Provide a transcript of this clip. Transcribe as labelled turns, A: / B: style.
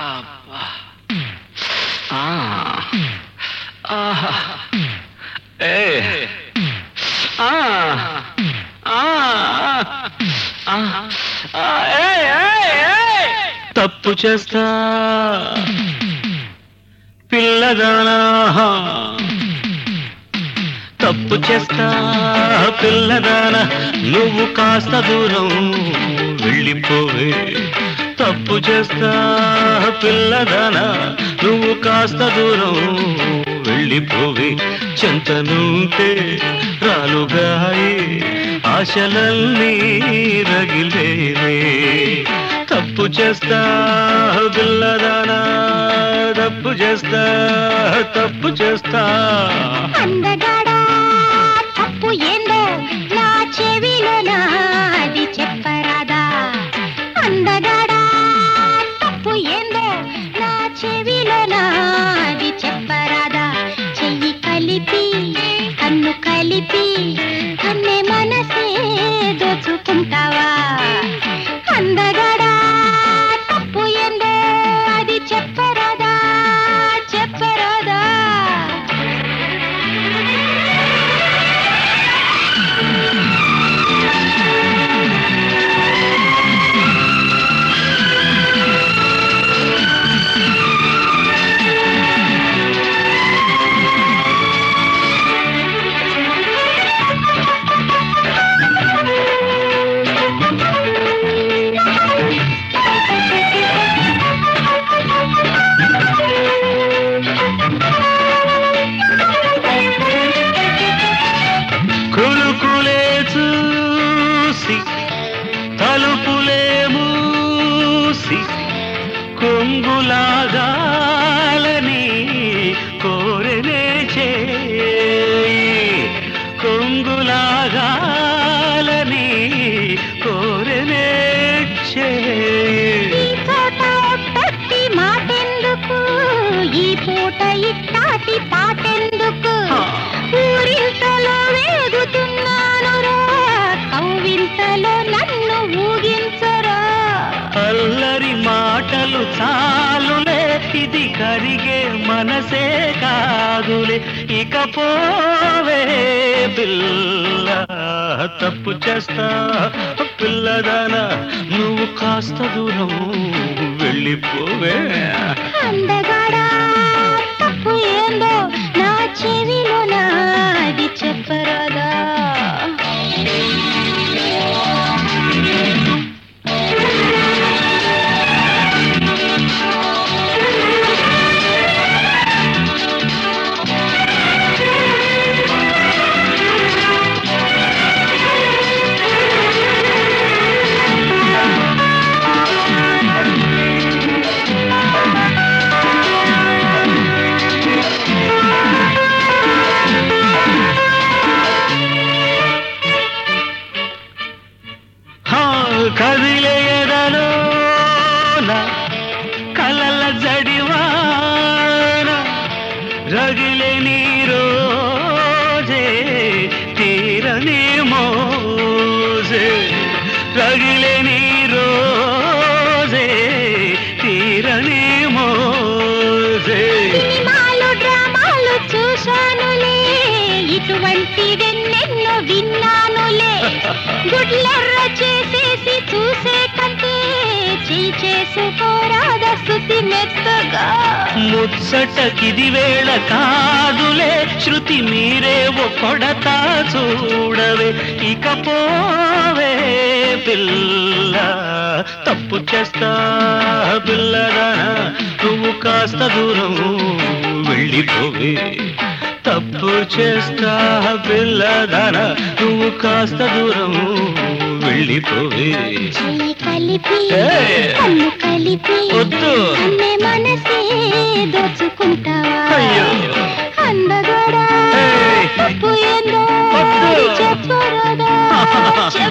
A: అబ్బా. ఆ. ఆహా. ఏ. ఆ. ఆ. ఆ. ఆ. ఏయ్, ఏయ్, ఏయ్. తప్పు చేస్తా పిల్లదానా తప్పు చేస్తా పిల్లదాన నువ్వు కాస్త దూరం వెళ్ళిపోవే తప్పు చేస్తా పిల్లదాన నువ్వు కాస్త దూరం వెళ్ళిపోవే చింతనుంటే రాలుగాయి ఆశలన్నీ రగిలేవే తప్పు చేస్తా పిల్లదానా తప్పు చేస్తా తప్పు చేస్తా
B: అందగాడా తప్పు ఏందో నా చెవిలో నాది చెప్పరాదా అందగాడా తప్పు ఏందో నా చెవిలో నాది చెప్పరాదా చెయ్యి కలిపి కన్ను కలిపి కన్నే మనసే దోచుకుంటావా అందగాడా తప్పు ఏందో అది చెప్పరాదా చెప్పరాదా
A: కులుకులే చూసి తలుపులే మూసి కొంగులాగాలని కోరనే చేయి కొంగులాగాలని కోరనే చేయి
B: ఈ చోట ఒట్టొట్టి మాటెందుకు ఈ పూట ఇట్టాటి పాటెందుకు ఊరింతలో వేగుతున్నానురా కౌవింతలో నన్ను ఊగించరా
A: అల్లరి మాటలు చాలులే ఇది కరిగే మనసే కాదులే ఇక పోవే పిల్ల తప్పు చేస్తా పిల్లదాన నువ్వు కాస్త దూరం వెళ్ళిపోవే
B: అందగాడా తప్పు ఏందో నా చెవిలో నాది చెప్పరాదా
A: హా, కదిలే ఎదలోన కలల జడివాన రగిలే నీ రోజే తీరని మోజే రగిలే నీ రోజే తీరని మోజే
B: సినిమాలు డ్రామాలు చూశానులే ఇటువంటి వెన్నెన్నో విన్నానులే గుడ్లెర్ర చేసేసి చూసే కంటే చేయి చేసుకోరాద శృతి మెత్తగా
A: ముచ్చటకిది వేళ కాదులే శృతి మీరే ఓ కొడతా చూడవే ఇక పోవే పిల్ల తప్పు చేస్తా పిల్లదానా నువ్వు కాస్త దూరం వెళ్ళిపోవే తప్పు చేస్తా పిల్లదానా నువ్వు కాస్త దూరం వెళ్ళిపోవే
B: చెయ్యి కలిపి
A: ఏయ్!
B: కన్ను కలిపి
A: వద్దు.
B: అన్నే మనసే దోచుకుంటావా
A: అయ్యో.
B: అందగాడా
A: ఏయ్!
B: తప్పు ఏందో
A: వద్దు.
B: అది చెప్పరాదా